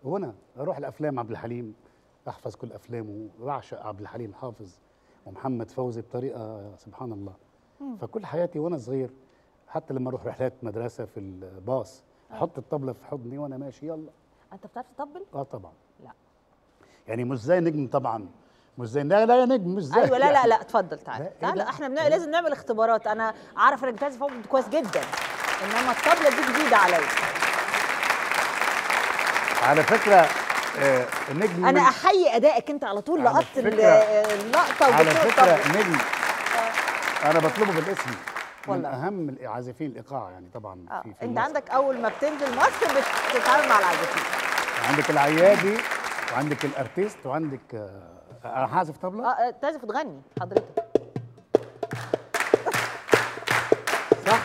هنا اروح الافلام عبد الحليم احفظ كل افلامه بعشق عبد الحليم حافظ ومحمد فوزي بطريقه سبحان الله فكل حياتي وانا صغير حتى لما اروح رحلات مدرسه في الباص احط الطبله في حضني وانا ماشي يلا انت بتعرف تطبل اه طبعا لا يعني مش زي نجم طبعا مش زي لا لا يا نجم مش زي ايوه لا لا لا اتفضل لا، تعالى إيه تعالى ده؟ احنا بنا... لازم نعمل اختبارات انا عارف انك بتعزف عود كويس جدا انما الطبله دي جديده عليا على فكره آه النجم انا من- احيي ادائك انت على طول على لقطت ال- فكرة- اللقطه على وجبت له فكره الطبلة. نجم انا بطلبه بالاسم من والله. اهم العازفين الايقاع يعني طبعا آه. في, في انت مصر. عندك اول ما بتنزل مصر بتتعامل مع العازفين عندك العيادي وعندك الارتيست وعندك آه، انا هعزف طبله اه تعزف وتغني حضرتك صح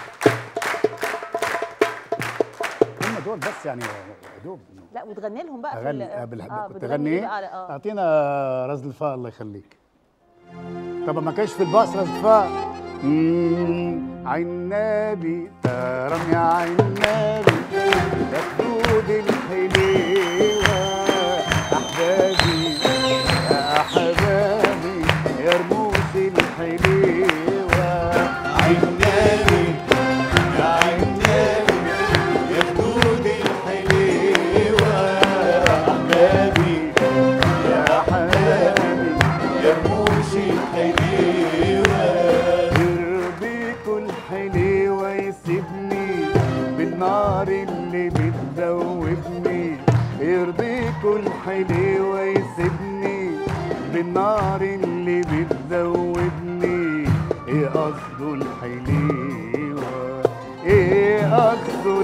هم دول بس يعني يا دوب لا وتغني لهم بقى في اغني ال- قبل اه كنت بتغني اغني ايه ايه بقى على- اه اعطينا رزل الفاء الله يخليك طب ما كانش في الباص رزل الفاء مم، عين نبي ترم يا عين نبي يا خدود الحليوة أحبابي يا أحبابي يا رموش الحليوة عين نبي يا عين نبي يا خدود الحليوة أحبابي يا حبابي يا رموش الحليوة يرضيكوا الحليوة يسيبني بالنار اللي بتذوبني يرضيكوا الحليوة يسيبني بالنار اللي بتذوبني ايه قصده الحليوة ايه قصده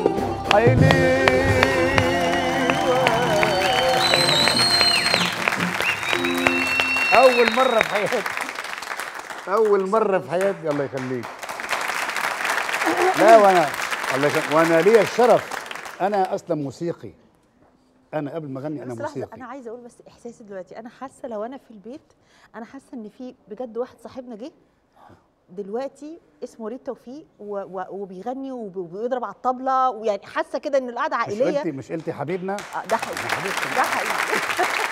الحليوة أول مرة في حياتي أول مرة في حياتي الله يخليك لا وأنا الله يخليك وأنا ليا الشرف أنا أصلا موسيقي أنا قبل ما أغني أنا بس لحظه موسيقي انا عايزه اقول بس احساسي دلوقتي انا حاسه لو انا في البيت انا حاسه ان في بجد واحد صاحبنا جه دلوقتي اسمه وليد توفيق و- و- وبيغني وب- وبيضرب على الطبله ويعني حاسه كده ان القعده مش عائليه قلتي مش قلتي حبيبنا آه، ده حقيقي حبيبتي. ده حقيقي